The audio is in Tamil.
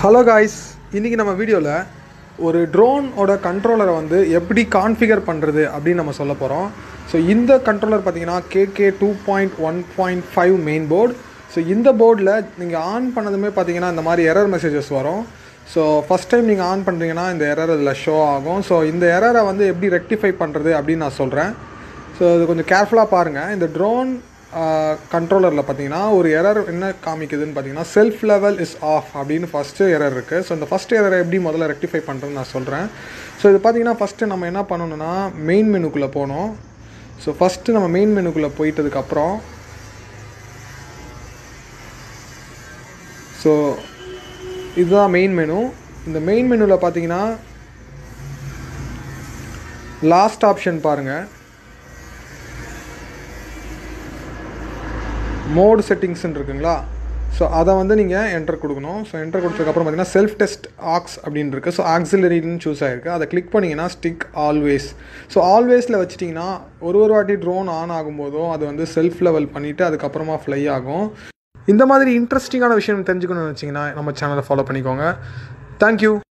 ஹலோ காய்ஸ் இன்றைக்கி நம்ம வீடியோவில் ஒரு ட்ரோனோட கண்ட்ரோலரை வந்து எப்படி கான்ஃபிகர் பண்ணுறது அப்படின்னு நம்ம சொல்ல போகிறோம் ஸோ இந்த கண்ட்ரோலர் பார்த்தீங்கன்னா KK two point one point five main board so இந்த போர்டில் நீங்கள் ஆன் பண்ணதுமே பார்த்தீங்கன்னா இந்த மாதிரி எரர் மெசேஜஸ் வரும் ஸோ ஃபஸ்ட் டைம் நீங்கள் ஆன் பண்ணுறீங்கன்னா இந்த எரர் இதில் ஷோ ஆகும் ஸோ இந்த எரரை வந்து எப்படி ரெக்டிஃபை பண்ணுறது அப்படின்னு நான் சொல்கிறேன் ஸோ இது கொஞ்சம் கேர்ஃபுல்லாக பாருங்கள் இந்த ட்ரோன் கண்ட்ரோலரில் பார்த்தீங்கன்னா ஒரு எரர் என்ன காமிக்குதுன்னு பார்த்தீங்கன்னா செல்ஃப் லெவல் இஸ் ஆஃப் அப்படின்னு ஃபஸ்ட்டு எரர் இருக்குது ஸோ இந்த ஃபஸ்ட் எரரை எப்படி முதல்ல ரெக்டிஃபை பண்ணுறதுன்னு நான் சொல்கிறேன் ஸோ இது பார்த்தீங்கன்னா ஃபஸ்ட்டு நம்ம என்ன பண்ணணும்னா மெயின் மெனுக்குள்ளே போகணும் ஸோ ஃபஸ்ட்டு நம்ம மெயின் மெனுக்குள்ளே போயிட்டதுக்கப்புறம் ஸோ இதுதான் மெயின் மெனு இந்த மெயின் மெனுவில் பார்த்தீங்கன்னா லாஸ்ட் ஆப்ஷன் பாருங்கள் மோடு செட்டிங்ஸ்ன்னு இருக்குங்களா ஸோ அதை வந்து நீங்கள் என்டர் கொடுக்கணும் ஸோ என்டர் கொடுத்ததுக்கப்புறம் பார்த்தீங்கன்னா செல்ஃப் டெஸ்ட் ஆக்ஸ் அப்படின்னு இருக்குது ஸோ ஆக்சிலரின்னு சூஸ் ஆகிருக்கு அதை கிளிக் பண்ணிங்கன்னா ஸ்டிக் ஆல்வேஸ் ஸோ ஆல்வேஸில் வச்சிட்டிங்கன்னா ஒரு ஒரு வாட்டி ட்ரோன் ஆன் ஆகும்போதும் அது வந்து செல்ஃப் லெவல் பண்ணிவிட்டு அதுக்கப்புறமா ஃப்ளை ஆகும் இந்த மாதிரி இன்ட்ரெஸ்டிங்கான விஷயம் தெரிஞ்சுக்கணும்னு வச்சிங்கன்னா நம்ம சேனலை ஃபாலோ பண்ணிக்கோங்க தேங்க்யூ